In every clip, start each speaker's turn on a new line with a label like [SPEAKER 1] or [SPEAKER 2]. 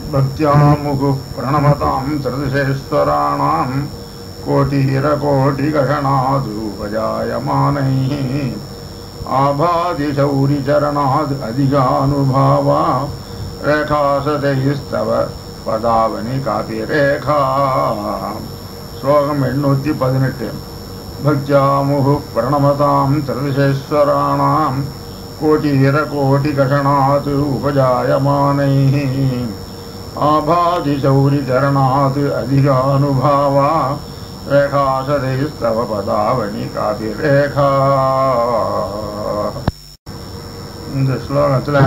[SPEAKER 1] भक्त्यामुगुः प्रणमतां त्रिदशेश्वराणां कोटिरकोटिगणनादुपजायमानैः आभादिशौरिचरणाद् अधिकानुभावा ரேகாசதைஸ்தவ பதாவனி coffee Rekha ஸ்லோகம் எண்ணூற்றி பதினெட்டு பக்தியாமுகு பிரணமதாம் திருதசேஸ்வராணாம் கோட்டிரகோட்டிகஷணாத் உபஜாயமானைः ஆபாதிசௌரிச்சரணாத் அதிகானுபாவா ரேகாசதைஸ்தவ பதாவனி காபி ரேகா இந்த ஸ்லோகத்தில்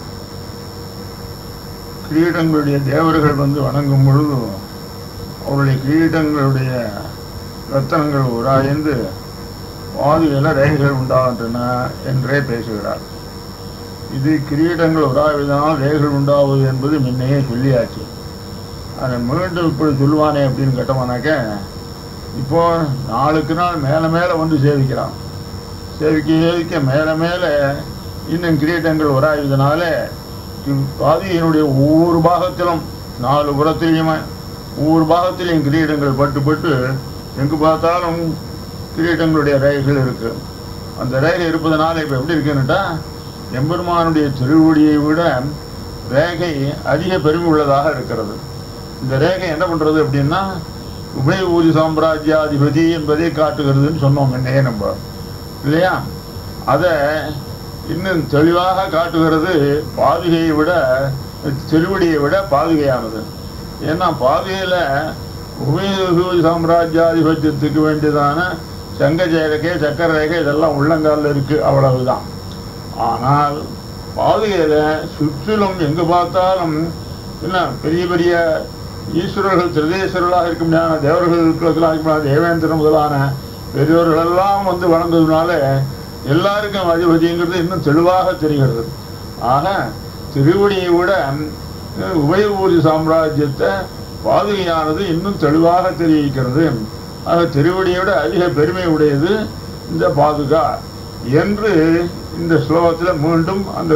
[SPEAKER 1] கிரீடங்களுடைய தேவர்கள் வந்து வணங்கும் பொழுது அவருடைய கிரீடங்களுடைய ரத்தனங்கள் உராய்ந்து வாதியில ரேகைகள் உண்டாகின்றன என்றே பேசுகிறார் இது கிரீடங்கள் உராய்வதனால் ரேகைகள் உண்டாவது என்பது முன்னையே சொல்லியாச்சு அதை மீண்டும் இப்படி சொல்லுவானே அப்படின்னு கேட்டோம்னாக்க இப்போ நாளுக்கு நாள் மேலே மேலே வந்து சேவிக்கிறான் சேவிக்க சேவிக்க மேலே மேலே இன்னும் கிரீடங்கள் உராய்வதனால பாதியினுடைய ஒவ்வொரு பாகத்திலும் நாலு புறத்திலையுமே ஒவ்வொரு பாகத்திலையும் கிரீடங்கள் பட்டு பட்டு எங்கு பார்த்தாலும் கிரீடங்களுடைய ரேகைகள் இருக்கு அந்த ரேகை இருப்பதனால இப்போ எப்படி இருக்குன்னுட்டா எம்பெருமானுடைய திருவடியை விட ரேகை அதிக பெருமை உள்ளதாக இருக்கிறது இந்த ரேகை என்ன பண்றது அப்படின்னா உபய ஊதி சாம்ராஜ்யாதிபதி என்பதை காட்டுகிறதுன்னு சொன்னோம் என்னையே நம்ம இல்லையா அதை இன்னும் தெளிவாக காட்டுகிறது பாதுகையை விட திருவடியை விட பாதுகையானது ஏன்னா பாதுகையில் உபயோக சாம்ராஜ்யாதிபத்தியத்துக்கு வேண்டியதான சங்க ஜெயரகை சக்கர ரேகை இதெல்லாம் உள்ளங்காலில் இருக்கு அவ்வளவுதான் ஆனால் பாதுகையில் சுற்றிலும் எங்கு பார்த்தாலும் என்ன பெரிய பெரிய ஈஸ்வரர்கள் திருதேஸ்வரர்களாக இருக்க முடியாத தேவர்கள் இருக்கிறதுலாம் இருக்க முடியாத தேவேந்திரன் முதலான பெரியவர்கள் எல்லாம் வந்து வளர்ந்ததுனால எல்லாருக்கும் அதிபதிங்கிறது இன்னும் தெளிவாக தெரிகிறது ஆக திருவடியை விட உபயபூதி சாம்ராஜ்யத்தை பாதுகையானது இன்னும் தெளிவாக தெரிவிக்கிறது ஆக திருவடியை விட அதிக பெருமை உடையது இந்த பாதுகா என்று இந்த ஸ்லோகத்தில் மீண்டும் அந்த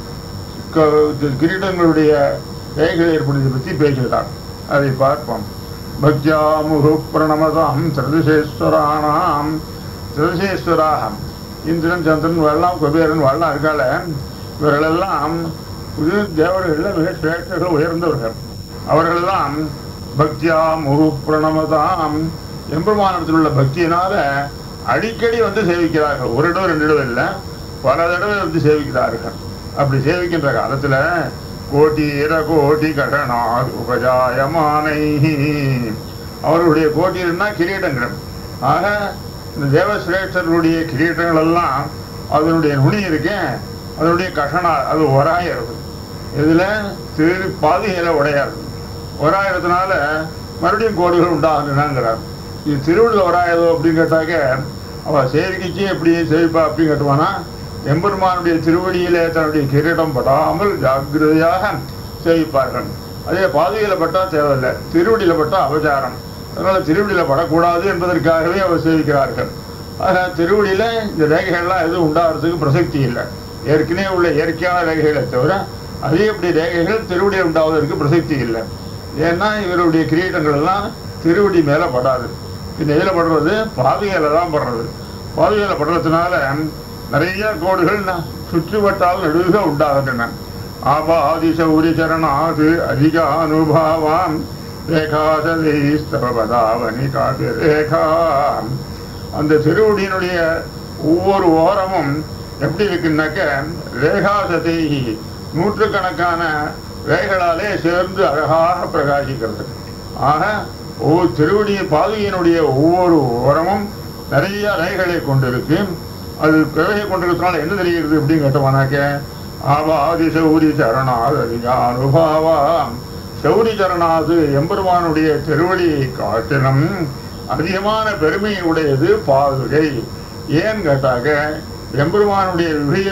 [SPEAKER 1] கிரீடங்களுடைய ரேகைகள் ஏற்படுவதை பற்றி பேசுகிறார் அதை பார்ப்போம் பக்தியாமுகு பிரணமதாம் திருதசேஸ்வரானாம் திருதசேஸ்வராகம் இந்திரன் சந்திரன் வரலாம் குபேரன் வரலாம் இருக்கால இவர்களெல்லாம் புது தேவர்களில் மிக சிரேஷ்டர்கள் உயர்ந்தவர்கள் அவர்களெல்லாம் பக்தியா முகு பிரணமதாம் எம்பெருமானத்தில் உள்ள பக்தியினால அடிக்கடி வந்து சேவிக்கிறார்கள் ஒரு இடம் ரெண்டு இடம் இல்லை பல தடவை வந்து சேவிக்கிறார்கள் அப்படி சேவிக்கின்ற காலத்துல கோட்டி இர கோட்டி கடனா உபஜாயமானை அவர்களுடைய கோட்டினா கிரீடங்கள் ஆக இந்த தேவசிரேஷ்டர்களுடைய கிரீட்டங்கள் எல்லாம் அதனுடைய நுனி இருக்கேன் அதனுடைய கஷனா அது ஒராயிரம் இதுல திரு பாதிகையில உடையாது ஒராயிரத்தினால மறுபடியும் கோடுகள் உண்டாகுனாங்கிறார் இது திருவிழில் ஒராயதோ அப்படின்னு கேட்டாக்க அவ சேவிக்கிச்சு எப்படி சேவிப்பா அப்படின்னு கேட்டுவானா எம்பெருமானுடைய திருவடியிலே தன்னுடைய கிரீடம் படாமல் ஜாக்கிரதையாக சேவிப்பார்கள் அதே பாதுகையில பட்டா தேவையில்லை திருவடியில பட்டா அபச்சாரம் அதனால திருவடியில படக்கூடாது என்பதற்காகவே அவர் சேவிக்கிறார்கள் ஆக திருவடியில இந்த ரேகைகள்லாம் எதுவும் உண்டாகிறதுக்கு பிரசக்தி இல்லை ஏற்கனவே உள்ள இயற்கையான ரேகைகளை தவிர அதிகப்படி ரேகைகள் திருவடியில் உண்டாவதற்கு பிரசக்தி இல்லை ஏன்னா இவருடைய கிரீடங்கள் எல்லாம் திருவடி மேல படாது இந்த இதில் படுறது பாதுகையில தான் படுறது பாதுகையில படுறதுனால நிறைய கோடுகள் சுற்றுவட்டால் நடுக உண்டாகின்றன ஆபாதிச உரிச்சரணாது அதிக அனுபாவாம் ரேகாசதீஸ்தவதாவனி காட்டு ரேகா அந்த திருவடியினுடைய ஒவ்வொரு ஓரமும் எப்படி இருக்குன்னாக்க ரேகாசதை நூற்றுக்கணக்கான ரேகளாலே சேர்ந்து அழகாக பிரகாசிக்கிறது ஆக ஒவ்வொரு திருவடி பாதுகையினுடைய ஒவ்வொரு ஓரமும் நிறைய ரேகைகளை கொண்டிருக்கு அது ரேகை கொண்டிருக்கிறதுனால என்ன தெரிகிறது அப்படின்னு கேட்டோம்னாக்க ஆபாதி சௌரி சரணாது அனுபாவா சௌரி சரணாது எம்பெருமானுடைய திருவடியை காட்டிலும் அதிகமான பெருமை உடையது பாதுகை ஏன்னு கேட்டாக்க எம்பெருமானுடைய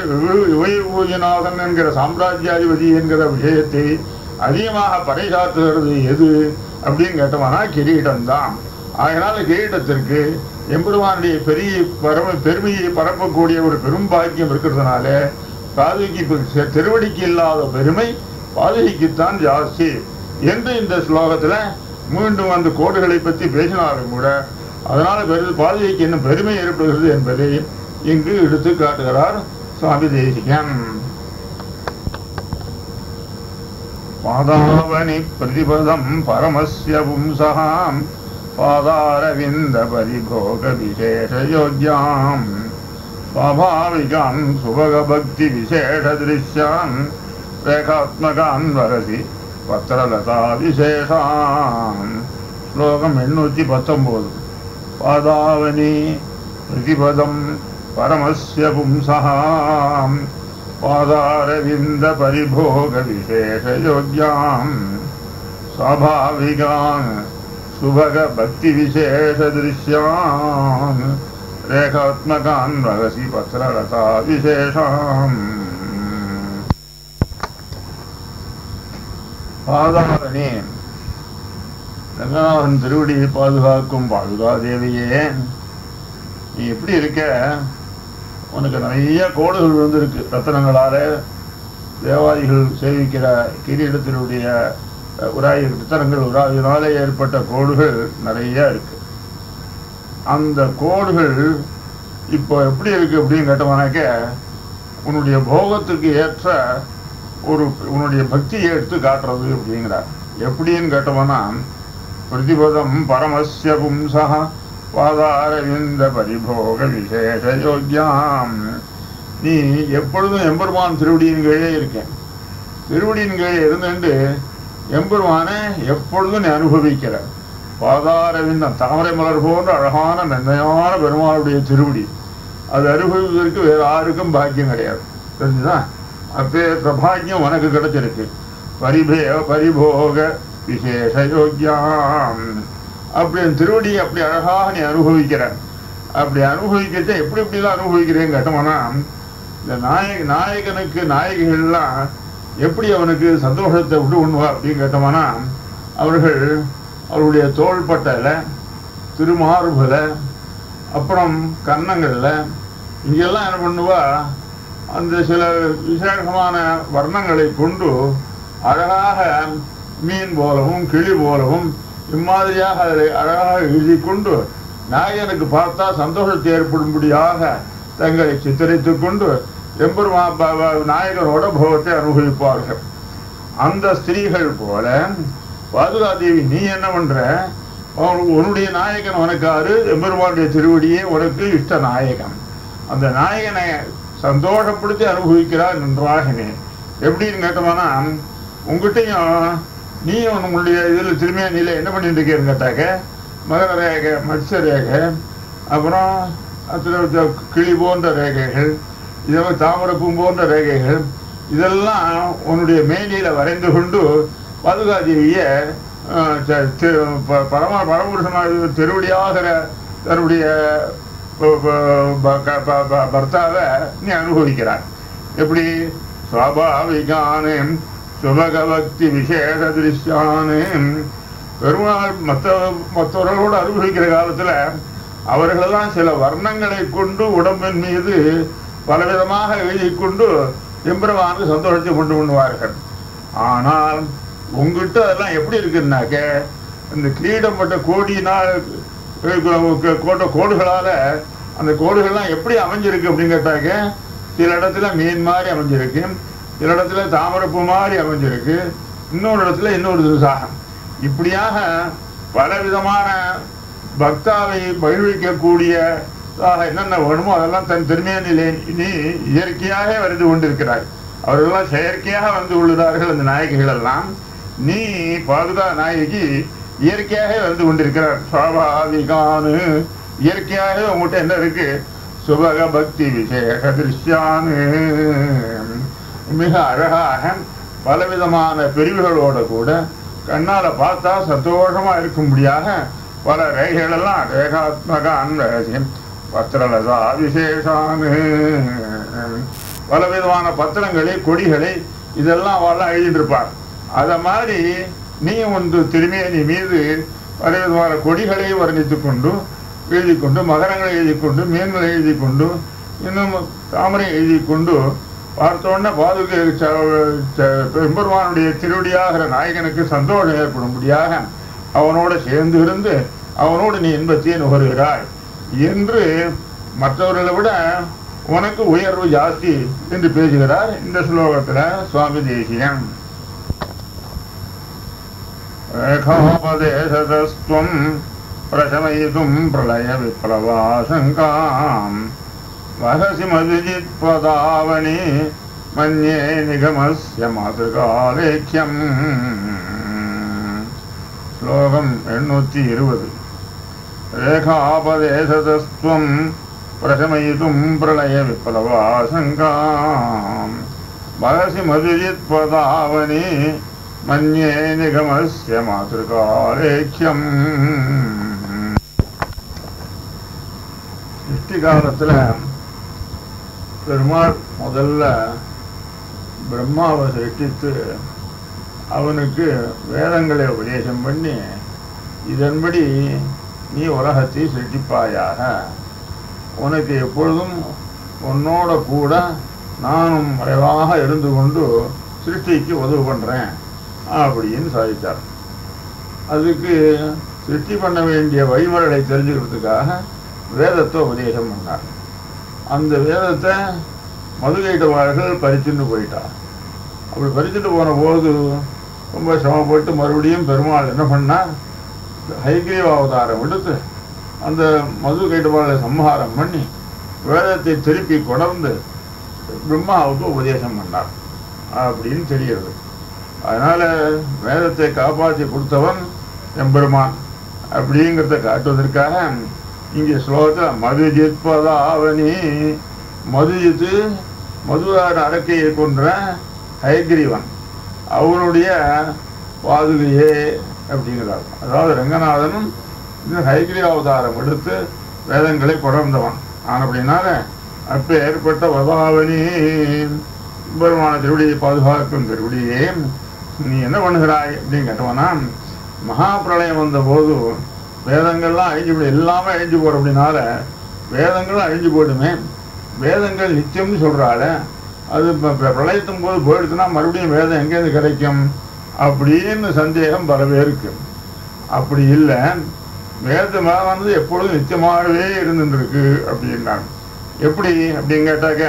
[SPEAKER 1] விபூஜநாதன் என்கிற சாம்ராஜ்யாதிபதி என்கிற விஷயத்தை அதிகமாக பறைசாற்றுகிறது எது அப்படின்னு கேட்டோம்னா கிரீடம் தான் அதனால கிரீடத்திற்கு எம்பெருமானுடைய பெரிய பரம பெருமையை பரப்பக்கூடிய ஒரு பெரும் பாக்கியம் இருக்கிறதுனால பாதுகைக்கு திருவடிக்கு இல்லாத பெருமை பாதுகைக்குத்தான் ஜாஸ்தி என்று இந்த ஸ்லோகத்துல மீண்டும் அந்த கோடுகளை பற்றி பேசினாலும் கூட அதனால பெரு பாதுகைக்கு என்ன பெருமை ஏற்படுகிறது என்பதை இங்கு எடுத்து காட்டுகிறார் சுவாமி தேசிகன் பாதாவனி பிரதிபதம் பரமஸ்ய பும்சகாம் பாதாரவிந்த பரிபோக விசேஷயோக்யாம் स्वाभाविकान् सुभगभक्तिविशेषदृश्यान् रेखात्मकान् वरसि பத்திரலதா விசேஷான் ஸ்லோகம் எண்ணூற்றி பத்தொம்போது பாதாவனி பிரதிபதம் பரமஸ்ய பும்சகாம் பாதாரவிந்த பரிபோக விசேஷயோக்யாம் स्वाभाविकान् सुभग भक्ति विशेष दृश्यान् रेखात्मकान् वहसि पत्रलता विशेषाम् பாதாரணி ரங்கநாதன் திருவடியை பாதுகாக்கும் பாதுகாதேவியே நீ எப்படி இருக்க உனக்கு நிறைய கோடுகள் விழுந்திருக்கு ரத்தனங்களால தேவாதிகள் சேவிக்கிற கிரீடத்தினுடைய அஹ், உராய் ரத்தனங்கள் உராயினாலே ஏற்பட்ட கோடுகள் நிறைய இருக்கு அந்த கோடுகள் இப்போ எப்படி இருக்கு அப்படின்னு கேட்டோம்னாக்க உன்னுடைய போகத்துக்கு ஏற்ற ஒரு உன்னுடைய பக்தியை எடுத்து காட்டுறது அப்படிங்கிறார் எப்படின்னு கேட்டோம்னா பிரதிபதம் பரமஸ்ய பும்சா பாதாரவிந்த பரிபோக விசேஷ யோக்யாம் நீ எப்பொழுதும் எம்பெருமான் திருவடியின் கீழே இருக்கேன் திருவடியின் கீழே இருந்துட்டு எம்பெருமானை எப்பொழுதும் நீ அனுபவிக்கிற பாதாரவிந்தம் தாமரை மலர் போன்ற அழகான மென்மையான பெருமாளுடைய திருவடி அது அனுபவிப்பதற்கு வேற யாருக்கும் பாக்கியம் கிடையாது தெரிஞ்சுதா அப்பேற்ற பாக்கியம் உனக்கு கிடைச்சிருக்கு பரிபே பரிபோக விசேஷ யோக்கியாம் அப்படி அந்த திருவடியை அப்படி அழகாக நீ அனுபவிக்கிற அப்படி அனுபவிக்கிறத எப்படி எப்படிலாம் அனுபவிக்கிறேன்னு கேட்டோம்னா இந்த நாயக நாயகனுக்கு நாயகிகள்லாம் எப்படி அவனுக்கு சந்தோஷத்தை விட்டு உண்ணுவா அப்படின்னு கேட்டோம்னா அவர்கள் அவருடைய தோள்பட்டையில் திருமார்புல அப்புறம் கன்னங்களில் இங்கெல்லாம் என்ன பண்ணுவா அந்த சில விசேஷமான வர்ணங்களை கொண்டு அழகாக மீன் போலவும் கிளி போலவும் இம்மாதிரியாக அதை அழகாக எழுதி கொண்டு நாயகனுக்கு பார்த்தா சந்தோஷத்தை ஏற்படும்படியாக தங்களை சித்தரித்துக் கொண்டு எம்பெருமா ப- ப- நாயகனோட போகத்தை அனுபவிப்பார்கள் அந்த ஸ்திரீகள் போல பாதுகாதேவி நீ என்ன பண்ற அவனுக்கு உன்னுடைய நாயகன் உனக்காரு எம்பெருமானுடைய திருவடியே உனக்கு இஷ்ட நாயகன் அந்த நாயகனை சந்தோஷப்படுத்தி அனுபவிக்கிறார் நன்றாகவே எப்படின்னு கேட்டோம்னா உங்ககிட்டயும் நீ உன்னுடைய இதில் திருமேனியில் என்ன பண்ணிட்டு இருக்கேன்னு கேட்டாக்க மகர ரேகை மத்ஸ்ய ரேகை அப்புறம் அதில் கிளி போன்ற ரேகைகள் இதெல்லாம் தாமரப்பூ போன்ற ரேகைகள் இதெல்லாம் உன்னுடைய மேனியில் வரைந்து கொண்டு பாதுகாதேவிய பரம பரமபுருஷனாக திருவடியாகிற தன்னுடைய ப- ப- ப- க- ப- ப- பர்த்தாவை நீ அனுபவிக்கிறாய் எப்படி சுவாபாவிகானே சுபகபக்தி விசேஷ திருஷ்யானே பெருமாள் மற்ற மற்றவர்களோடு அனுபவிக்கிற காலத்துல அவர்களெல்லாம் சில வர்ணங்களை கொண்டு உடம்பின் மீது பலவிதமாக எழுதி கொண்டு எம்பெருமானுக்கு சந்தோஷத்தை கொண்டு பண்ணுவார்கள் ஆனால் உங்ககிட்ட அதெல்லாம் எப்படி இருக்குன்னாக்க இந்த கிரீடப்பட்ட கோடியினால் கோட்ட கோடுகளால அந்த கோடுகள்லாம் எப்படி அமைஞ்சிருக்கு அப்படின்னு கேட்டாக்க சில இடத்துல மீன் மாதிரி அமைஞ்சிருக்கு சில இடத்துல தாமரப்பூ மாதிரி அமைஞ்சிருக்கு இன்னொரு இடத்துல இன்னொரு திருசாகம் இப்படியாக பலவிதமான பக்தாவை மகிழ்விக்கக்கூடிய என்னென்ன வேணுமோ அதெல்லாம் தன் திருமேனிலே இனி இயற்கையாக வந்து கொண்டிருக்கிறாய் அவர்களெல்லாம் செயற்கையாக வந்து உள்ளார்கள் அந்த நாயகிகள் எல்லாம் நீ பாதுகா நாயகி இயற்கையாக வந்து கொண்டிருக்கிறார் சுவாபாவிகானு இயற்கையாக உங்கள்கிட்ட என்ன இருக்கு சுபக பக்தி விசேஷ திருஷ்யானு மிக அழகாக பலவிதமான பிரிவுகளோட கூட கண்ணால பார்த்தா சந்தோஷமா இருக்கும்படியாக பல ரேகைகள் எல்லாம் ரேகாத்மக அன்வரசியம் பத்திரலதா விசேஷானு பலவிதமான பத்திரங்களை கொடிகளை இதெல்லாம் அவெல்லாம் எழுதிட்டு இருப்பார் அத மாதிரி நீ ஒன்று திருமேனி மீது பலவிதமான கொடிகளை வர்ணித்துக் கொண்டு எழுதி கொண்டு மகரங்களை எழுதி கொண்டு மீன்களை எழுதி கொண்டு இன்னும் தாமரை எழுதி கொண்டு பார்த்தோன்னே பாதுகை ச- ச- பெரும்பெருமானுடைய திருவடியாகிற நாயகனுக்கு சந்தோஷம் ஏற்படும்படியாக அவனோட சேர்ந்து இருந்து அவனோடு நீ இன்பத்தை நுகருகிறாய் என்று மற்றவர்களை விட உனக்கு உயர்வு ஜாஸ்தி என்று பேசுகிறார் இந்த ஸ்லோகத்துல சுவாமி தேசியம் ஏகோபதேசதஸ்துவம் பிரசமயிதும் பிரளய விப்ளவாசங்காம் வகசி மதுஜித்வதாவணி மன்யே நிகமஸ்ய மாதృகாலேக்கியம் ஸ்லோகம் எண்ணூற்றி இருபது ரேகாபதேசதஸ்துவம் பிரசமயிதும் பிரளய விப்ளவாசங்காம் வகசி மதுஜித்வதாவனி மன்யே நிகமஸ்ய மாதృகாலேக்கியம் சிருஷ்டி காலத்துல பெருமாள் முதல்ல பிரம்மாவை சிருஷ்டித்து அவனுக்கு வேதங்களை உபதேசம் பண்ணி இதன்படி நீ உலகத்தை சிருஷ்டிப்பாயாக உனக்கு எப்பொழுதும் உன்னோட கூட நானும் மறைவாக இருந்து கொண்டு சிருஷ்டிக்கு உதவி பண்றேன் அப்படின்னு சாதித்தார் அதுக்கு சிருஷ்டி பண்ண வேண்டிய வழிமுறைகளை தெரிஞ்சுக்கிறதுக்காக வேதத்தை உபதேசம் பண்ணார் அந்த வேதத்தை மதுகைட்டவார்கள் பறிச்சுட்டு போயிட்டார் அப்படி பறிச்சுட்டு போன போது ரொம்ப சிரமப்பட்டு மறுபடியும் பெருமாள் என்ன பண்ணார் ஹைகிரீவ அவதாரம் எடுத்து அந்த மது கைட்டுவாளை சம்ஹாரம் பண்ணி வேதத்தை திருப்பி கொணர்ந்து பிரம்மாவுக்கு உபதேசம் பண்ணார் அப்படின்னு தெரிகிறது அதனால வேதத்தை காப்பாற்றி கொடுத்தவன் எம்பெருமான் அப்படிங்கிறத காட்டுவதற்காக இங்கே ஸ்லோகத்தில் மது ஜித்பதாவனி மதுஜித்து மதுவார் அரக்கையை கொன்ற ஹயக்ரீவன் அவனுடைய பாதுகையே அப்படிங்கிறார் அதாவது ரங்கநாதனும் இந்த ஹைகிரி அவதாரம் எடுத்து வேதங்களை கொடர்ந்தவன் ஆன அப்படின்னால அப்ப ஏற்பட்ட வதாவனி பெருமான திருவடியை பாதுகாக்கும் திருவடியே நீ என்ன பண்ணுகிறாய் அப்படின்னு கேட்டவனா மகாபிரளயம் வந்த போது வேதங்கள்லாம் அழிஞ்சு போய் எல்லாமே அழிஞ்சு போற அப்படின்னால வேதங்களும் அழிஞ்சு போயிடுமே வேதங்கள் நித்தியம்னு சொல்றாள் அது இப்ப பிர- பிரளயத்தும் போது போயிடுச்சுன்னா மறுபடியும் வேதம் எங்கேருந்து கிடைக்கும் அப்படின்னு சந்தேகம் பல பேருக்கு அப்படி இல்லை வேதமானது எப்பொழுதும் நித்தியமாகவே இருந்துருக்கு அப்படின்னாங்க எப்படி அப்படின்னு கேட்டாக்க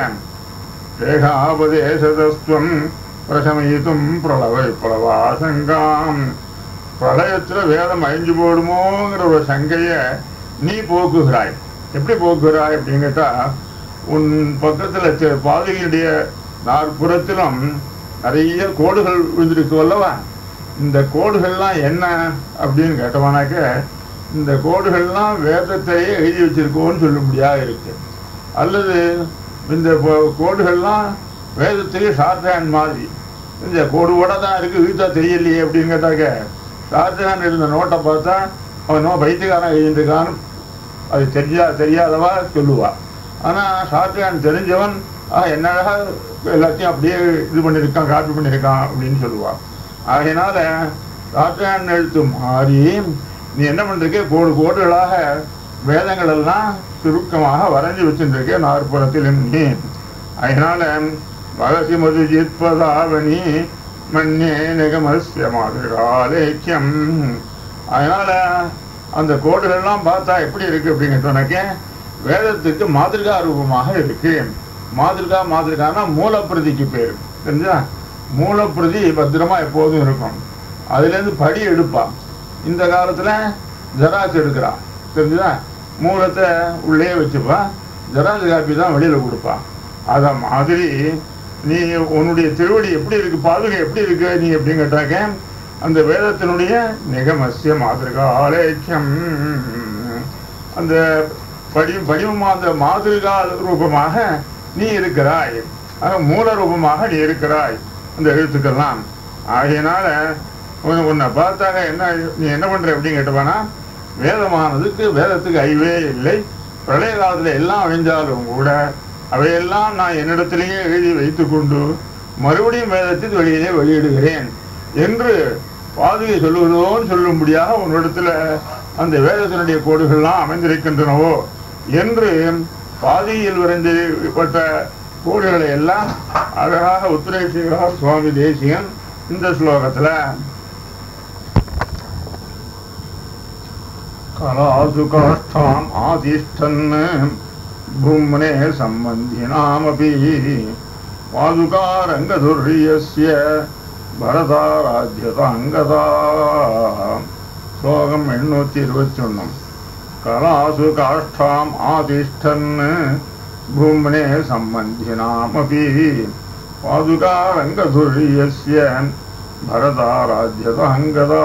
[SPEAKER 1] ஏகாபதேசதஸ்துவம் பிரசமயித்தும் பிரளவை பிரவாசங்காம் பிரளயத்துல வேதம் அழிஞ்சு போடுமோங்கிற ஒரு சங்கைய நீ போக்குகிறாய் எப்படி போக்குகிறாய் அப்படின்னு கேட்டா உன் பக்கத்துல தெ- பாதையினுடைய நாற்புறத்திலும் நிறைய கோடுகள் விழுந்திருக்கு அல்லவா இந்த கோடுகள்லாம் என்ன அப்படின்னு கேட்டவனாக்க இந்த கோடுகள்லாம் வேதத்தையே எழுதி வச்சிருக்கோன்னு சொல்லும்படியா இருக்கு அல்லது இந்த கோ- கோடுகள்லாம் வேதத்திலேயே ஷார்ட்ஹேண்ட் மாதிரி இந்த கோடு கூட தான் இருக்கு வீட்டா தெரியலையே அப்படின்னு கேட்டாக்க ஷார்ட்ஹேண்ட் இருந்த நோட்டை பார்த்தா அவன் நோ பைத்தியக்காரன் எழுதிருக்கான்னு அது தெரியா தெரியாதவா சொல்லுவா ஆனா ஷார்ட்ஹேண்ட் தெரிஞ்சவன் ஆ என்ன அழகா எல்லாத்தையும் அப்படியே இது பண்ணியிருக்கான் காப்பி பண்ணியிருக்கான் அப்படின்னு சொல்லுவா ஆகையினால ஷார்ட்ஹேண்ட் எழுத்து மாறி நீ என்ன பண்றீங்க கோடு கோடுகளாக வேதங்கள் எல்லாம் சுருக்கமாக வரைஞ்சி வச்சுருக்க நாற்புறத்தில் நீ அதனால பகசி மது ஜித்பதாவணி மன்னே நிகமஸ்ய மாதிராலேக்கியம் அதனால அந்த கோடுகள்லாம் பார்த்தா எப்படி இருக்கு அப்படின்னு சொன்னக்க வேதத்துக்கு மாதிரிகா ரூபமாக இருக்கு மாதிரிகா மாதிரிகானா மூலப்பிரதிக்கு பேர் தெரிஞ்சா மூலப்பிரதி பத்திரமா எப்போதும் இருக்கும் அதுலேருந்து படி எடுப்பான் இந்த காலத்துல ஜெராக்ஸ் எடுக்கிறான் தெரிஞ்சுதா மூலத்தை உள்ளே வச்சுப்பான் ஜெராக்ஸ் காப்பி தான் வெளியில கொடுப்பான் அத மாதிரி நீ உன்னுடைய திருவடி எப்படி இருக்கு பாதுகை எப்படி இருக்கு நீ எப்படின்னு கேட்டாக்க அந்த வேதத்தினுடைய நிகமசிய மாதிரிகா ஆலேக்கியம் அந்த படி படிவமா அந்த மாதிரிகா ரூபமாக நீ இருக்கிறாய் ஆக மூல ரூபமாக நீ இருக்கிறாய் அந்த எழுத்துக்கெல்லாம் ஆகையினால உன்னை- உன்னை பார்த்தாங்க என்ன நீ என்ன பண்ற அப்படின்னு கேட்டவானா வேதமானதுக்கு வேதத்துக்கு அழிவே இல்லை பிரளய காலத்துல எல்லாம் அழிஞ்சாலும் கூட அவையெல்லாம் நான் என்னிடத்திலேயே எழுதி வைத்துக்கொண்டு மறுபடியும் வேதத்தின் வெளியிலே வெளியிடுகிறேன் என்று பாதுகை சொல்லுவதோன்னு சொல்லும்படியாக உன்னிடத்துல அந்த வேதத்தினுடைய கோடுகள்லாம் அமைந்திருக்கின்றனவோ என்று பாதியில் விரைந்தப்பட்ட கோடுகளை எல்லாம் அழகாக உத்தரேசிகிறார் சுவாமி தேசிகன் இந்த ஸ்லோகத்துல கலாசு காஷ்டாம் ஆதிஷ்டன் பூம்னே சம்பந்தினாமபி பாதுகாரங்கதுர்யஸ்ய பரதாராஜ்யதாங்கதா ஸ்லோகம் எண்ணூத்தி இருபத்தி ஒன்று கலாசு காஷ்டாம் ஆதிஷ்டன் பூம்னே சம்பந்தினாமபி பாதுகாரங்கதுர்யஸ்ய பரதாராஜ்யதாங்கதா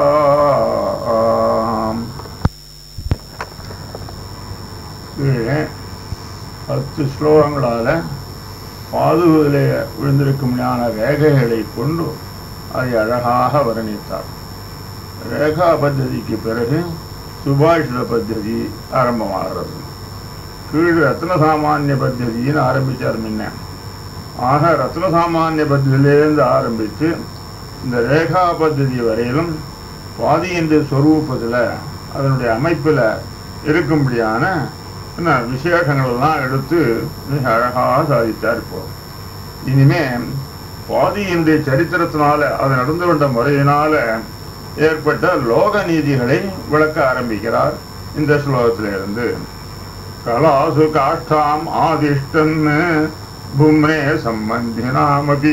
[SPEAKER 1] கீழே பத்து ஸ்லோகங்களால பாதுகையிலே விழுந்திருக்கும் ஞான ரேகைகளை கொண்டு அதை அழகாக வர்ணித்தார் ரேகா பத்ததிக்கு பிறகு சுபாஷித பத்ததி ஆரம்பமாகிறது கீழ் ரத்ன சாமானிய பத்ததின்னு ஆரம்பிச்சார் முன்ன ஆக ரத்ன சாமானிய பத்ததியிலேருந்து ஆரம்பித்து இந்த ரேகா பத்ததி வரையிலும் பாதி என்ற சொரூபத்தில் அதனுடைய அமைப்பில் இருக்கும்படியான என்ன விசேஷங்கள் எல்லாம் எடுத்து மிக அழகாக சாதித்தார் இப்போ இனிமே பாதியினுடைய சரித்திரத்தினால அது நடந்து கொண்ட முறையினால ஏற்பட்ட லோக நீதிகளை விளக்க ஆரம்பிக்கிறார் இந்த ஸ்லோகத்திலிருந்து கலாசு காஷ்டாம் ஆதிஷ்டன் பும்னே சம்பந்தினாமபி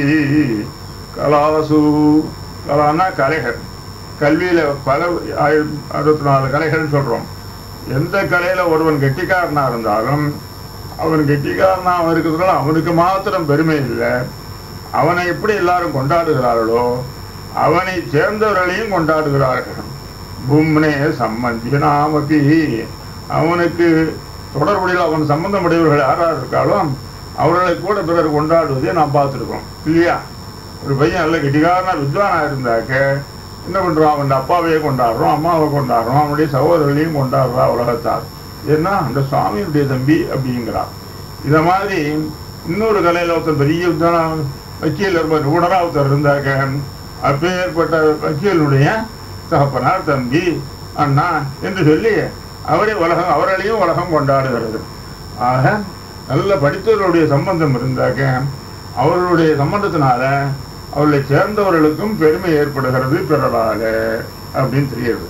[SPEAKER 1] கலாசு கலானா கலைகள் கல்வியில பல ஆயிரம் அறுபத்தி நாலு கலைகள் சொல்றோம் எந்த கலையில ஒருவன் கெட்டிக்காரனா இருந்தாலும் அவன் கெட்டிக்காரனா இருக்கிறதுனால அவனுக்கு மாத்திரம் பெருமை இல்லை அவனை எப்படி எல்லாரும் கொண்டாடுகிறார்களோ அவனை சேர்ந்தவர்களையும் கொண்டாடுகிறார்கள் பூம்னே சம்பந்தினாமபி அவனுக்கு தொடர்புடைய அவன் சம்பந்தமுடையவர்கள் யாராக இருக்காளோ அவர்களை கூட பிறர் கொண்டாடுவதை நாம் பார்த்துருக்கோம் இல்லையா ஒரு பையன் நல்ல கெட்டிக்காரனா வித்வானா இருந்தாக்க என்ன பண்றான் அவன் அப்பாவையே கொண்டாடுறோம் அம்மாவை கொண்டாடுறோம் அவனுடைய சகோதரர்களையும் கொண்டாடுறா உலகத்தார் ஏன்னா அந்த சுவாமியுடைய தம்பி அப்படிங்கிறான் இத மாதிரி இன்னொரு கலையில ஒருத்தர் பெரிய வித்வானா வக்கீல் ரொம்ப நிபுணரா ஒருத்தர் இருந்தாக்க அப்பேற்பட்ட வக்கீலுடைய தகப்பனார் தம்பி அண்ணா என்று சொல்லி அவரே உலகம் அவர்களையும் உலகம் கொண்டாடுகிறது ஆக நல்ல படித்தவர்களுடைய சம்பந்தம் இருந்தாக்க அவர்களுடைய சம்பந்தத்தினால அவர்களை சேர்ந்தவர்களுக்கும் பெருமை ஏற்படுகிறது பிறரால அப்படின்னு தெரியுது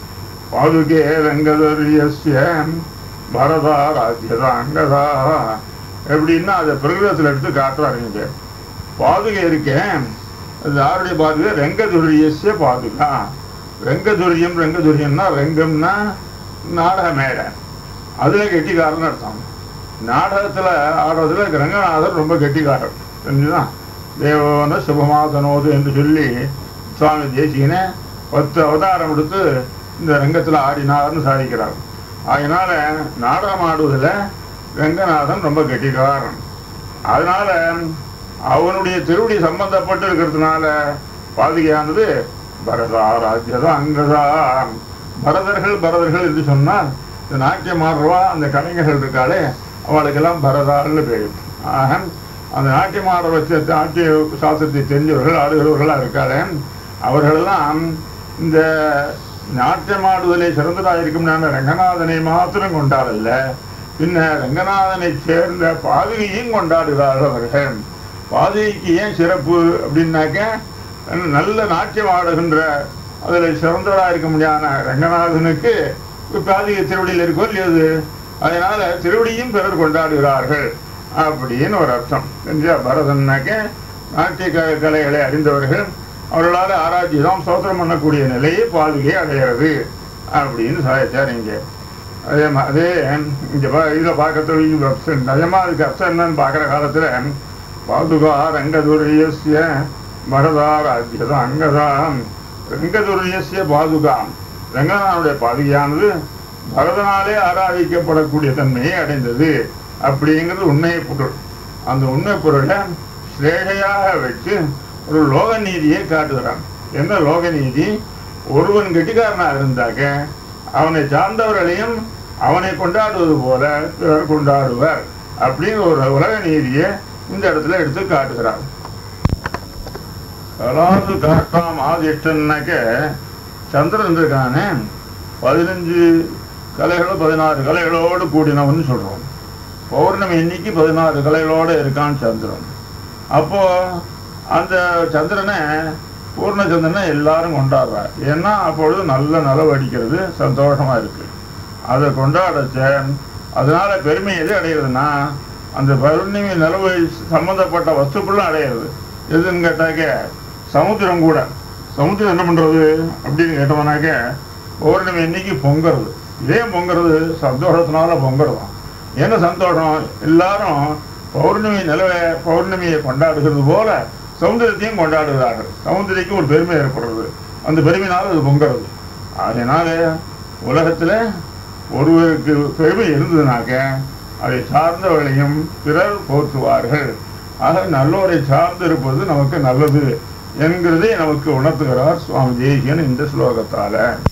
[SPEAKER 1] பாதுகே ரங்கதரியஸ்ய பரதா ராஜ்யதா அங்கதா எப்படின்னா அதை பிரகிரகத்தில் எடுத்து காட்டுறாருங்க பாதுகை இருக்கேன் அது யாருடைய பாதுகை ரங்கதுரியஸ்ய பாதுகா ரங்கதுரியம் ரங்கதுரியம்னா ரங்கம்னா நாடக மேடை அதுல கெட்டிக்காரன்னு அர்த்தம் நாடகத்துல ஆடுறதுல ரங்கநாதர் ரொம்ப கெட்டிக்காரர் தெரிஞ்சுதான் தேவன சுபமாதனோது என்று சொல்லி சுவாமி தேசிகனை பத்து அவதாரம் எடுத்து இந்த ரங்கத்துல ஆடினார்னு சாதிக்கிறார் அதனால நாடகம் ஆடுவதில் ரங்கநாதன் ரொம்ப கெட்டிக்காரன் அதனால அவனுடைய திருவடி சம்பந்தப்பட்டு இருக்கிறதுனால பாதுகையானது பரதா ராஜ்யதா அங்கதா பரதர்கள் பரதர்கள் என்று சொன்னால் இந்த நாட்டியம் ஆடுறவா அந்த கலைஞர்கள் இருக்காளே அவளுக்கெல்லாம் பரதாள்னு பேர் ஆக அந்த நாட்டியம் ஆட வச்ச நாட்டிய சாஸ்திரத்தை தெரிஞ்சவர்கள் ஆடுகிறவர்களாக இருக்காளே அவர்களெல்லாம் இந்த நாட்டியமாடுதலை சிறந்ததாக இருக்கும் ரங்கநாதனை மாத்திரம் கொண்டாடல்ல பின்ன ரங்கநாதனை சேர்ந்த பாதுகையும் கொண்டாடுகிறார்கள் அவர்கள் பாதுகைக்கு ஏன் சிறப்பு அப்படின்னாக்க நல்ல நாட்டியம் ஆடுகின்ற அதில் சிறந்தவராக இருக்க முடியாத ரங்கநாதனுக்கு பாதிகை திருவடியில் இருக்கோ இல்லையாது அதனால திருவடியும் பிறர் கொண்டாடுகிறார்கள் அப்படின்னு ஒரு அர்த்தம் தெரிஞ்சா பரதன்னாக்க நாட்டிய க கலைகளை அறிந்தவர்கள் அவர்களால் ஆராய்ச்சிதான் சோத்திரம் பண்ணக்கூடிய நிலையை பாதுகை அடைகிறது அப்படின்னு சாதிச்சார் இங்கே அதே மா அதே இங்கே பா இதில் பார்க்கறது நிஜமா அதுக்கு அர்த்தம் என்னன்னு பார்க்குற காலத்தில் பாதுகா ரங்கதுரியஸ்ய பரதா ராஜ்யதா அங்கதான் ரங்கதுரியஸ்ய பாதுகா ரங்கநாதனுடைய பாதுகையானது பரதனாலே ஆராதிக்கப்படக்கூடிய தன்மையை அடைந்தது அப்படிங்கிறது உண்மையை பொருள் அந்த உண்மை பொருளை ஸ்ரேகையாக வச்சு ஒரு லோக நீதியை காட்டுகிறான் என்ன லோக நீதி ஒருவன் கெட்டிக்காரனா இருந்தாக்க அவனை சார்ந்தவர்களையும் அவனை கொண்டாடுவது போல பிறர் கொண்டாடுவர் அப்படின்னு ஒரு உலக நீதியை இந்த இடத்துல எடுத்து காட்டுகிறார் கலாசு காட்டாம் ஆதிஷ்டன்னாக்க சந்திரன் இருக்கானே பதினஞ்சு கலைகளோ பதினாறு கலைகளோடு கூடினவன் சொல்றோம் பௌர்ணமி இன்னைக்கு பதினாறு கலைகளோடு இருக்கான் சந்திரன் அப்போ அந்த சந்திரனை பூர்ண சந்திரனை எல்லாரும் கொண்டாடுறார் ஏன்னா அப்பொழுது நல்ல நிலவு அடிக்கிறது சந்தோஷமா இருக்கு அதை கொண்டாடச்ச அதனால பெருமை எது அடையிறதுன்னா அந்த பௌர்ணமி நிலவு சம்பந்தப்பட்ட வஸ்துக்களும் அடையிறது எதுன்னு கேட்டாக்க சமுத்திரம் கூட சமுத்திரம் என்ன பண்றது அப்படின்னு கேட்டோம்னாக்க பௌர்ணமி இன்னைக்கு பொங்குறது ஏன் பொங்குறது சந்தோஷத்தினால பொங்குறதாம் என்ன சந்தோஷம் எல்லாரும் பௌர்ணமி நிலவை பௌர்ணமியை கொண்டாடுகிறது போல சமுத்திரத்தையும் கொண்டாடுகிறார்கள் சமுத்திரைக்கு ஒரு பெருமை ஏற்படுறது அந்த பெருமையினால அது பொங்குறது அதனால உலகத்துல ஒருவருக்கு பெருமை இருந்ததுனாக்க அதை சார்ந்தவர்களையும் பிறர் போற்றுவார்கள் ஆக நல்லோரை சார்ந்து இருப்பது நமக்கு நல்லது என்கிறதை நமக்கு உணர்த்துகிறார் சுவாமி தேசியன் இந்த ஸ்லோகத்தால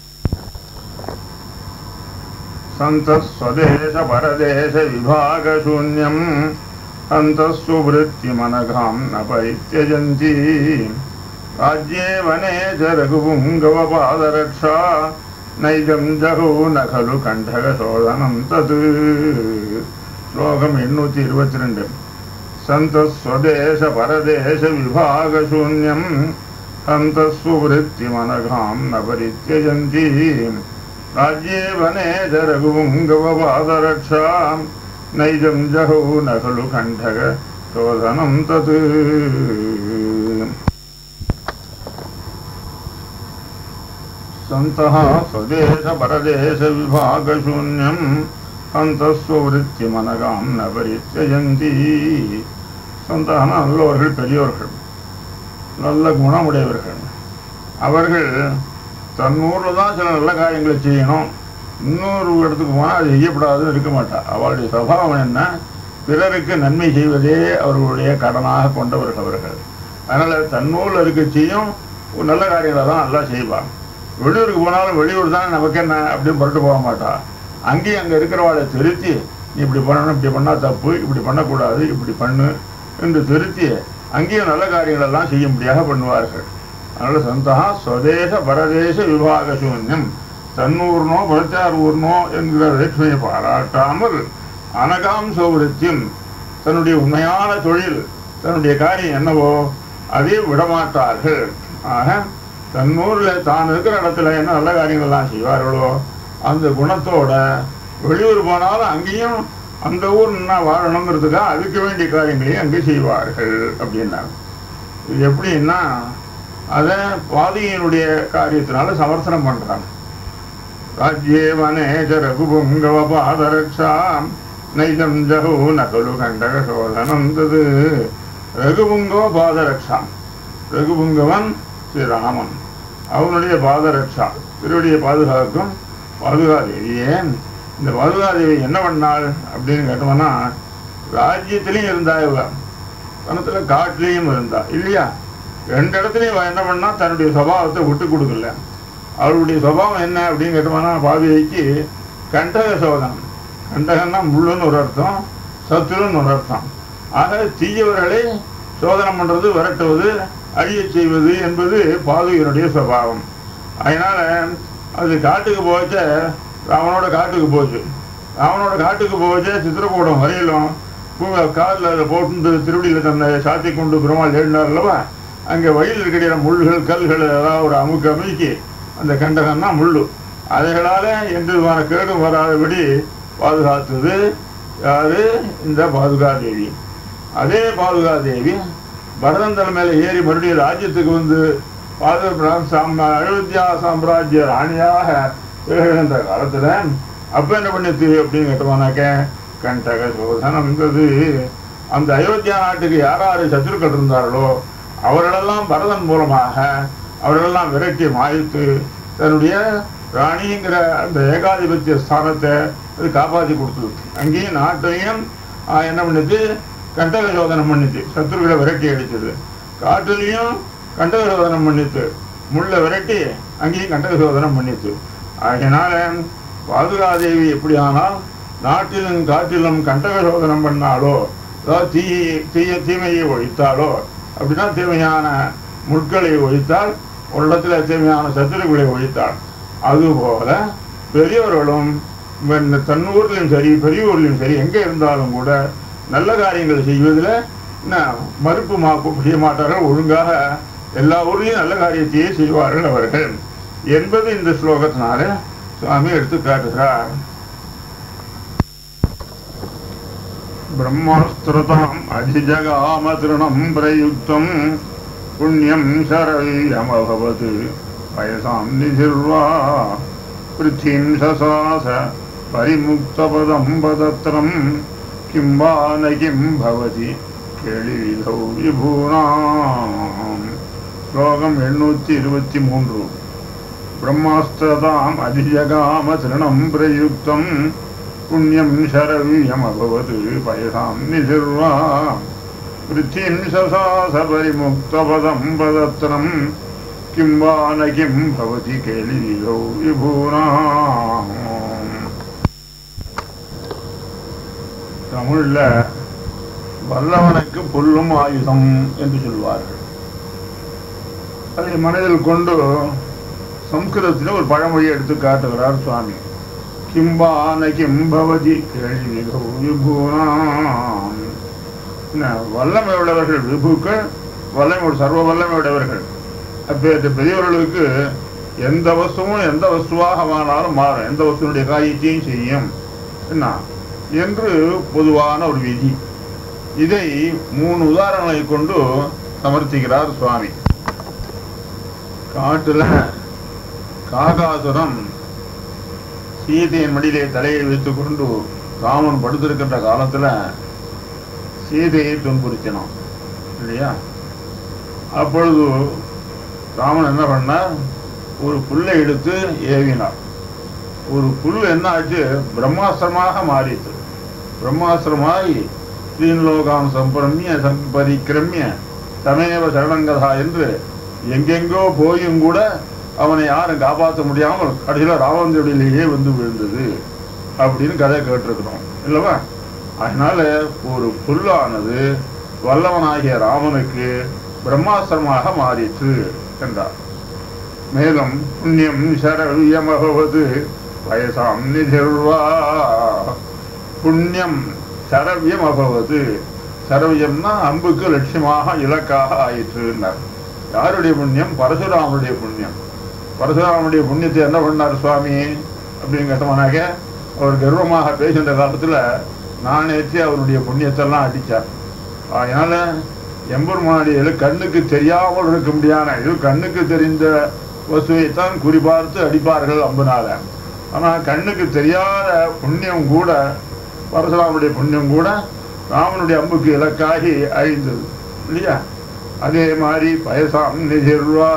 [SPEAKER 1] சந்தஸ்வதேச பரதேச விபாக சூன்யம் அந்தஸ்வருத்திமனகாம் ந பரித்தியஜந்தி ராஜ்யே வனே ச ரகுபுங்கவபாதரக்ஷா நைஜம் ஜகோ ந கலு கண்டக சோதனம் தது ஸ்லோகம் எண்ணூத்தி இருபத்தி ரெண்டு சந்தஸ்வதேச பரதேச விபாக சூன்யம் அந்தஸ்வருத்திமனகாம் ந பரித்தியஜந்தி राज्ये वने च रघुपुङ्गवपादरक्षा नैजं जहौ न खलु कण्ठक शोधनं तत् सन्तः स्वदेशपरदेशविभागशून्यम् अन्तस्ववृत्तिमनगां न परित्यजन्ति சந்தகன நல்லவர்கள் பெரியோர்கள் நல்ல குணமுடையவர்கள் அவர்கள் தன்னூரில் தான் சில நல்ல காரியங்களை செய்யணும் இன்னொரு இடத்துக்கு போனால் அது செய்யப்படாதுன்னு இருக்க மாட்டா அவளுடைய சுபாவம் என்ன பிறருக்கு நன்மை செய்வதே அவர்களுடைய கடனாக கொண்டவர்கள் அவர்கள் அதனால் தன்னூரில் இருக்க செய்யும் ஒரு நல்ல காரியங்களை தான் நல்லா செய்வாங்க வெளியூருக்கு போனாலும் வெளியூர் தானே நமக்கு என்ன அப்படின்னு புரட்டு போக மாட்டா அங்கேயும் அங்கே இருக்கிறவாளை திருத்தி நீ இப்படி பண்ணணும் இப்படி பண்ணால் தப்பு இப்படி பண்ணக்கூடாது இப்படி பண்ணு என்று திருத்தி அங்கேயும் நல்ல காரியங்களெல்லாம் செய்யும்படியாக பண்ணுவார்கள் அதனால சந்தா ஸ்வதேச பரதேச விபாக சூன்யம் தன்னூர்னோ பரத்தார் ஊர்னோ என்கிற வேற்றுமையை பாராட்டாமல் அனகாம் சௌரித்தியம் தன்னுடைய உண்மையான தொழில் தன்னுடைய காரியம் என்னவோ அதை விடமாட்டார்கள் ஆக தன்னூரில் தான் இருக்கிற இடத்துல என்ன நல்ல காரியங்கள்லாம் செய்வார்களோ அந்த குணத்தோட வெளியூர் போனாலும் அங்கேயும் அந்த ஊர் என்ன வாழணுங்கிறதுக்காக அதுக்கு வேண்டிய காரியங்களையும் அங்கே செய்வார்கள் அப்படின்னாங்க இது எப்படின்னா அதை பாதியினுடைய காரியத்தினால சமர்த்தனம் பண்றாங்க ராஜ்யே வனேஜ ரகுபுங்கவ பாதரக்ஷா நைஜம் ஜகு நகலு கண்டக சோதனம் தது ரகுபுங்கவ பாதரக்ஷா ரகுபுங்கவன் ஸ்ரீராமன் அவனுடைய பாதரக்ஷா திருவடியை பாதுகாக்கும் பாதுகாதேவியே இந்த பாதுகாதேவி என்ன பண்ணாள் அப்படின்னு கேட்டோம்னா ராஜ்யத்திலையும் இருந்தா இவ வனத்துல காட்டிலையும் இருந்தா இல்லையா ரெண்டு இடத்துலையும் இவ என்ன பண்ணா தன்னுடைய சுபாவத்தை விட்டு கொடுக்கல அவளுடைய சுபாவம் என்ன அப்படின்னு கேட்டோம்னா பாவியைக்கு கண்டக சோதனம் கண்டகன்னா முள்ளுன்னு ஒரு அர்த்தம் சத்துருன்னு ஒரு அர்த்தம் ஆக தீயவர்களை சோதனம் பண்றது விரட்டுவது அழியச் செய்வது என்பது பாதுகையினுடைய சுபாவம் அதனால அது காட்டுக்கு போச்ச ராவனோட காட்டுக்கு போச்சு ராவனோட காட்டுக்கு போச்சு சித்திரக்கூடம் வரையிலும் காலில் அதை போட்டு திருவடியில் தன்னை சாத்தி கொண்டு பெருமாள் எழுந்தார் அல்லவா அங்கே வழியில் இருக்கிற முள்கள் கல்கள் ஏதாவது ஒரு அமுக்கு அமுக்கி அந்த கண்டகம்னா முள்ளு அதைகளால் எந்த விதமான கேடும் வராதபடி பாதுகாத்தது யாரு இந்த பாதுகாதேவி அதே பாதுகாதேவி பரதன் தலை மேலே ஏறி மறுபடியும் ராஜ்யத்துக்கு வந்து பாதுகாப்பு சாம் அயோத்தியா சாம்ராஜ்ய ராணியாக திகழ்கின்ற காலத்துல அப்ப என்ன பண்ணிச்சு அப்படின்னு கேட்டோம்னாக்க கண்டக சோதனம் இருந்தது அந்த அயோத்தியா நாட்டுக்கு யார் யாரு சத்துருக்கள் இருந்தார்களோ அவர்களெல்லாம் பரதன் மூலமாக அவர்களெல்லாம் விரட்டி மாய்த்து தன்னுடைய ராணிங்கிற அந்த ஏகாதிபத்திய ஸ்தானத்தை அது காப்பாற்றி கொடுத்தது அங்கேயும் நாட்டையும் ஆஹ், என்ன பண்ணுச்சு கண்டக சோதனம் பண்ணிச்சு சத்துருக்களை விரட்டி அடிச்சது காட்டுலையும் கண்டக சோதனம் பண்ணிச்சு முள்ள விரட்டி அங்கேயும் கண்டக சோதனம் பண்ணிச்சு ஆகையினால பாதுகாதேவி எப்படி ஆனால் நாட்டிலும் காட்டிலும் கண்டக சோதனம் பண்ணாலோ அதாவது தீ தீய தீமையை ஒழித்தாலோ அப்படின்னா தீமையான முட்களை ஒழித்தால் ஒரு இடத்துல தீமையான சத்துருக்களை ஒழித்தாள் அதுபோல பெரியவர்களும் இவன் தன் ஊர்லையும் சரி பெரிய ஊர்லையும் சரி எங்கே இருந்தாலும் கூட நல்ல காரியங்கள் செய்வதில் என்ன மறுப்பு மா செய்ய மாட்டார்கள் ஒழுங்காக எல்லா ஊர்லேயும் நல்ல காரியத்தையே செய்வார்கள் அவர்கள் என்பது இந்த ஸ்லோகத்தினால சுவாமி எடுத்து காட்டுகிறார் பிரம்மாஸ்திரதாம் அதிஜகாம திருணம் பிரயுக்தம் புண்ணியம் சரவியமபவது வயசாம் நிசிர்வா பிருத்திம் சசாச பரிமுக்தபதம் பதத்திரம் கிம் வா ந கிம் பவதி கேளிவிதௌ விபூனாம் ஸ்லோகம் எண்ணூற்றி இருபத்தி மூன்று பிரம்மாஸ்திரதாம் அதிஜகாம திருணம் பிரயுக்தம் புண்ணியம் சரவியமபவது பயசாம் நிசிர்வா பிருத்திம் சசாச பரிமுக்தபதம் பதத்திரம் கிம் வா ந கிம் பவதி கேளிவிதௌ விபூனாம் தமிழ்ல வல்லவனுக்கு புல்லும் ஆயுதம் என்று சொல்வார்கள் அதை மனதில் கொண்டு சம்ஸ்கிருதத்தில் ஒரு பழமொழி எடுத்து காட்டுகிறார் சுவாமி கிம்பான கிம்பவதி கேள்வி விபூனாம் என்ன, வல்லமை உள்ளவர்கள் விபுக்கள் வல்லமை சர்வ வல்லமை உடையவர்கள் அப்பேற்ற பெரியவர்களுக்கு எந்த வஸ்துவும் எந்த வஸ்துவாகவானாலும் மாறும் எந்த வஸ்துனுடைய காரியத்தையும் செய்யும் என்ன என்று பொதுவான ஒரு விதி இதை மூணு உதாரணங்களை கொண்டு சமர்த்திக்கிறார் சுவாமி காட்டுல காகாசுரம் சீதையின் மடியிலே தலையை வைத்துக் கொண்டு ராமன் படுத்திருக்கின்ற காலத்துல சீதையை துன்புறுத்தினான் இல்லையா அப்பொழுது ராமன் என்ன பண்ணார் ஒரு புல்லை எடுத்து ஏவினார் ஒரு புல் என்ன ஆச்சு பிரம்மாஸ்திரமாக மாறிச்சு பிரம்மாஸ்திரமாகி ஸ்ரீன்லோகாம் சம்பிரமிய சம்பரிக்கிரமிய சமேவ சரணங்கதா என்று எங்கெங்கோ போயும் கூட அவனை யாரும் காப்பாற்ற முடியாமல் கடைசியில் ராவந்தடியிலேயே வந்து விழுந்தது அப்படின்னு கதை கேட்டிருக்கிறோம் இல்லவா அதனால ஒரு புல்லானது வல்லவனாகிய ராமனுக்கு பிரம்மாஸ்திரமாக மாறிற்று என்றார் மேலும் புண்ணியம் சரவியமகவது வயசாம் நிதிர்வா புண்ணியம் சரவியம் அபவது சரவியம்னா அம்புக்கு லட்சியமாக இலக்காக ஆயிற்றுன்னார் யாருடைய புண்ணியம் பரசுராமனுடைய புண்ணியம் பரசுராமனுடைய புண்ணியத்தை என்ன பண்ணார் சுவாமி அப்படின்னு கேட்டோம்னாக்க அவர் கர்வமாக பேசுகின்ற காலத்துல நானேற்றி அவருடைய புண்ணியத்தெல்லாம் அடித்தார் அதனால எம்பெருமானியில் கண்ணுக்கு தெரியாமல் இருக்க முடியாத இது கண்ணுக்கு தெரிந்த வசுவைத்தான் குறிபார்த்து அடிப்பார்கள் அம்புனால ஆனா கண்ணுக்கு தெரியாத புண்ணியம் கூட பரசுராமனுடைய புண்ணியம் கூட ராமனுடைய அம்புக்கு இலக்காகி அழிந்தது இல்லையா அதே மாதிரி பயசாம் நிஜர்வா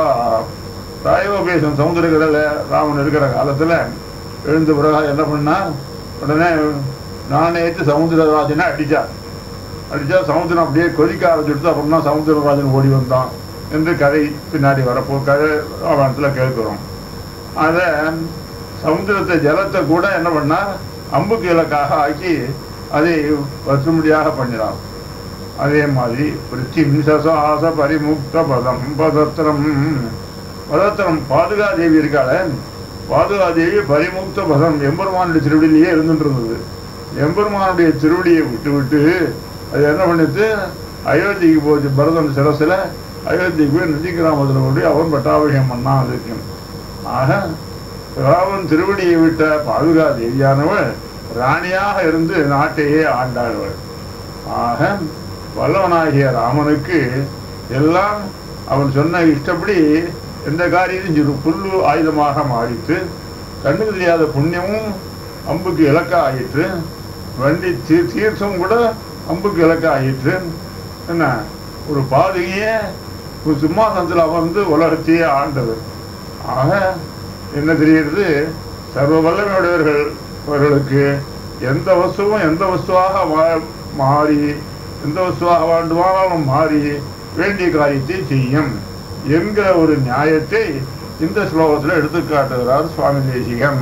[SPEAKER 1] ராயோபேசம் சமுதிரக்கடல ராமன் இருக்கிற காலத்துல எழுந்த பிறகு என்ன பண்ணா உடனே நானேற்று சமுத்திரராஜனை அடிச்சார் அடிச்சா சமுத்திரம் அப்படியே கொதிக்க ஆரம்பிச்சுட்டு அப்புறம் தான் சமுத்திரராஜன் ஓடி வந்தான் என்று கதை பின்னாடி வரப்போ கதை ராமாயணத்துல கேட்கிறோம் அத சமுத்திரத்தை ஜலத்தை கூட என்ன பண்ணா அம்புக்கு இலக்காக ஆக்கி அதை வசுமடியாக பண்ணினான் அதே மாதிரி பிருத்திம் சசாச பரிமுக்த பதம் பதத்திரம் பதத்திரம் பாதுகாதேவி இருக்காள பாதுகாதேவி பரிமுக்த பதம் எம்பெருமானுடைய திருவடியிலேயே இருந்துட்டு இருந்தது எம்பெருமானுடைய திருவடியை விட்டு விட்டு அது என்ன பண்ணிட்டு அயோத்திக்கு போச்சு பரதன் சிரசில் அயோத்திக்கு போய் நிதி கிராமத்தில் போய் அவன் பட்டாபிஷேகம் பண்ணான் அதுக்கு ஆக ராவன் திருவடியை விட்ட பாதுகா தேவியானவள் ராணியாக இருந்து நாட்டையே ஆண்டாள்வள் ஆக வல்லவனாகிய ராமனுக்கு எல்லாம் அவன் சொன்ன இஷ்டப்படி எந்த காரியத்தையும் சிறு புல்லு ஆயுதமாக மாறித்து கண்ணுக்கு தெரியாத புண்ணியமும் அம்புக்கு இலக்க ஆயிற்று வண்டி தீ தீர்த்தம் கூட அம்புக்கு இலக்க ஆயிற்று என்ன ஒரு பாதுகையே ஒரு சிம்மாசனத்தில் அமர்ந்து உலகத்தையே ஆண்டவர் ஆக என்ன தெரிகிறது சர்வ வல்லமையுடையவர்கள் அவர்களுக்கு எந்த வஸ்துவும் எந்த வஸ்துவாக மா- மாறி எந்த வஸ்துவாக வேண்டுமானாலும் மாறி வேண்டிய காரியத்தை செய்யும் என்கிற ஒரு நியாயத்தை இந்த ஸ்லோகத்தில் எடுத்து காட்டுகிறார் சுவாமி தேசிகன்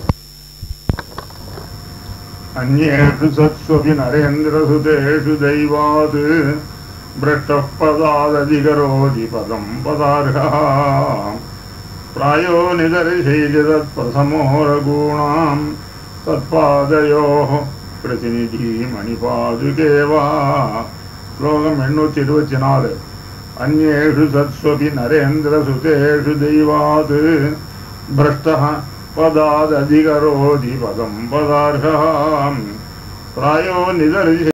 [SPEAKER 1] அந்நேஷு சத்ஸ்வபி நரேந்திரசுதேஷு தெய்வாத் भ्रष्टः पदादधिकरोति पदं पदार्हः प्रायो निदर्शयति तत्प्रथमो रघूणां தத்பாதயோः பிரதிநிதி மணிபாதுகேவா ஸ்லோகம் எண்ணூற்றி இருபத்தி நாலு அந்நேஷு சத்ஸ்வபி நரேந்திரசுதேஷு தெய்வாத் भ्रष्टः पदादधिकरोधि पदं पदार्हः प्रायो निदर्श